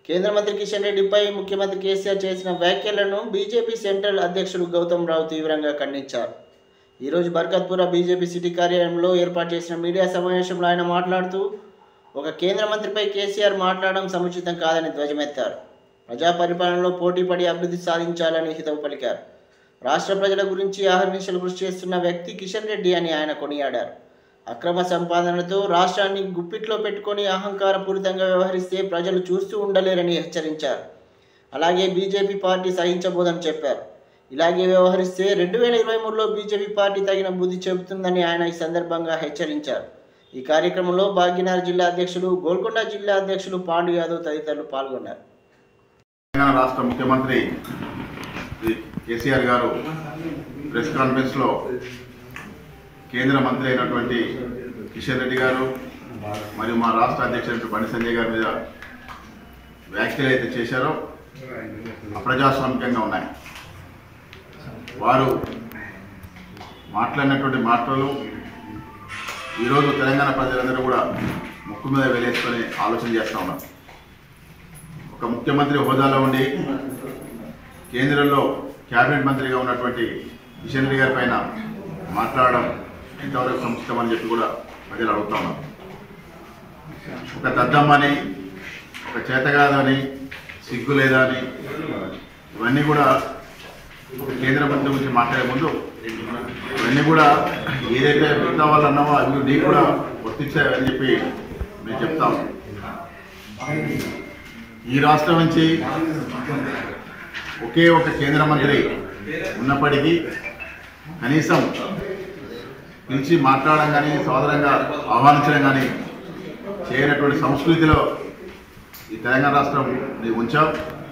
కేంద్ర మంత్రి కిషన్ రెడ్డిపై ముఖ్యమంత్రి కేసీఆర్ చేసిన వ్యాఖ్యలను బీజేపీ సెంట్రల్ అధ్యక్షుడు గౌతమ్ రావు తీవ్రంగా ఖండించారు ఈరోజు బర్కత్పుర బీజేపీ సిటీ కార్యాలయంలో ఏర్పాటు చేసిన మీడియా సమావేశంలో ఆయన మాట్లాడుతూ ఒక కేంద్ర మంత్రిపై కేసీఆర్ మాట్లాడడం సముచితం కాదని ధ్వజమెత్తారు ప్రజా పరిపాలనలో పోటీపడి అభివృద్ధి సాధించాలని హితవు పలికారు రాష్ట్ర ప్రజల గురించి ఆహర్నిశలు కృషి చేస్తున్న వ్యక్తి కిషన్ రెడ్డి అని ఆయన కొనియాడారు అక్రమ సంపాదనతో రాష్ట్రాన్ని గుప్పిట్లో పెట్టుకొని అహంకారపూరితంగా వ్యవహరిస్తే ప్రజలు చూస్తూ ఉండలేరని హెచ్చరించారు అలాగే బీజేపీ పార్టీ సహించబోదని చెప్పారు ఇలాగే వ్యవహరిస్తే రెండు వేల ఇరవై మూడులో బీజేపీ పార్టీ తగిన బుద్ధి చెబుతుందని ఆయన ఈ సందర్భంగా హెచ్చరించారు ఈ కార్యక్రమంలో భాగ్యనగర్ జిల్లా అధ్యక్షులు గోల్కొండ జిల్లా అధ్యక్షులు పాండు యాదవ్ తదితరులు పాల్గొన్నారు తెలంగాణ రాష్ట్ర ముఖ్యమంత్రి శ్రీ కేసీఆర్ గారు ప్రెస్ కాన్ఫరెన్స్లో కేంద్ర మంత్రి అయినటువంటి కిషన్ రెడ్డి గారు మరియు మా రాష్ట్ర అధ్యక్షుడు బండి సంజయ్ గారి మీద వ్యాఖ్యలు అయితే చేశారో అప్రజాస్వామికంగా ఉన్నాయి వారు మాట్లాడినటువంటి మాటలు ఈరోజు తెలంగాణ ప్రజలందరూ కూడా ముక్కు మీద వేలేసుకొని ఆలోచన చేస్తూ ఉన్నారు ఒక ముఖ్యమంత్రి హోదాలో ఉండి కేంద్రంలో క్యాబినెట్ మంత్రిగా ఉన్నటువంటి కిషన్ రెడ్డి గారి పైన మాట్లాడడం ఎంతవరకు సముచితం అని చెప్పి కూడా ప్రజలు అడుగుతా ఉన్నారు ఒక దద్దమ్మని ఒక చేతగాదని సిగ్గు లేదా అని ఇవన్నీ కూడా ఒక కేంద్ర మంత్రి గురించి మాట్లాడే ముందు ఇవన్నీ కూడా ఏదైతే మిగతా వాళ్ళు అన్నామో అవి నీకు కూడా వర్తించాయని చెప్పి మేము చెప్తాము ఈ రాష్ట్రం నుంచి ఒకే ఒక కేంద్ర మంత్రి ఉన్నప్పటికీ కనీసం పిలిచి మాట్లాడడం కానీ సోదరంగా ఆహ్వానించడం కానీ చేయనటువంటి సంస్కృతిలో ఈ తెలంగాణ రాష్ట్రం నీవు ఉంచాం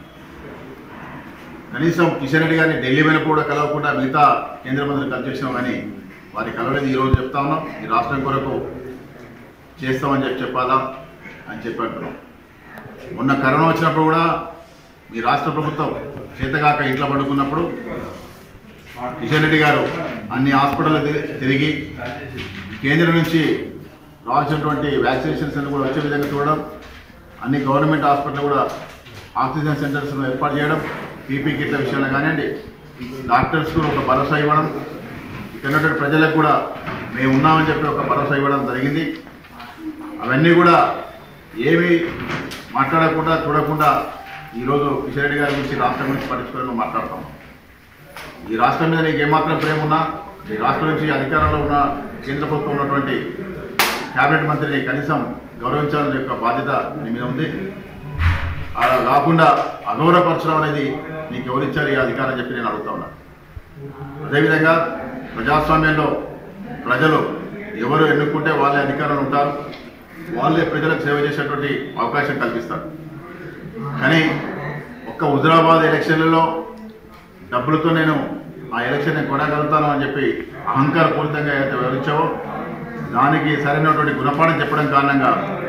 కనీసం కిషన్ రెడ్డి గారిని ఢిల్లీ వెనక కూడా కలవకుండా మిగతా కేంద్ర మంత్రులు కలిసేసినాం కానీ వారి కలవలేదు ఈరోజు చెప్తా ఉన్నాం ఈ రాష్ట్రం కొరకు చేస్తామని చెప్పి చెప్పాలా అని చెప్పి అంటున్నాం మొన్న కరోనా వచ్చినప్పుడు కూడా మీ రాష్ట్ర ప్రభుత్వం చేతగాక ఇంట్లో పడుకున్నప్పుడు కిషన్ రెడ్డి గారు అన్ని హాస్పిటల్ తిరిగి కేంద్రం నుంచి రావాల్సినటువంటి వ్యాక్సినేషన్స్ అన్ని కూడా వచ్చే విధంగా చూడడం అన్ని గవర్నమెంట్ హాస్పిటల్ కూడా ఆక్సిజన్ సెంటర్స్ ఏర్పాటు చేయడం పీపీ కిట్ల విషయంలో కానివ్వండి డాక్టర్స్కు ఒక భరోసా ఇవ్వడం ఇక్కడ ఉన్నటువంటి ప్రజలకు కూడా మేము ఉన్నామని చెప్పి ఒక భరోసా ఇవ్వడం జరిగింది అవన్నీ కూడా ఏమి మాట్లాడకుండా చూడకుండా ఈరోజు కిషన్ రెడ్డి గారి గురించి రాష్ట్రం గురించి పట్టించుకోవడం మాట్లాడతాం ఈ రాష్ట్రం మీద నీకు ఏమాత్రం ప్రేమ ఉన్నా ఈ రాష్ట్రం నుంచి అధికారంలో ఉన్న కేంద్ర ప్రభుత్వం ఉన్నటువంటి కేబినెట్ మంత్రిని కనీసం గౌరవించాలని యొక్క బాధ్యత నీ మీద ఉంది అలా కాకుండా అగౌరవపరచడం అనేది నీకు ఎవరిచ్చారు ఈ అధికారం చెప్పి నేను అడుగుతా ఉన్నా అదేవిధంగా ప్రజాస్వామ్యంలో ప్రజలు ఎవరు ఎన్నుకుంటే వాళ్ళే అధికారంలో ఉంటారు వాళ్ళే ప్రజలకు సేవ చేసేటువంటి అవకాశం కల్పిస్తారు కానీ ఒక్క హుజరాబాద్ ఎలక్షన్లలో డబ్బులతో నేను ఆ ఎలక్షన్ నేను కొనగలుగుతాను అని చెప్పి అహంకారపూరితంగా ఏదైతే వివరించావో దానికి సరైనటువంటి గుణపాఠం చెప్పడం కారణంగా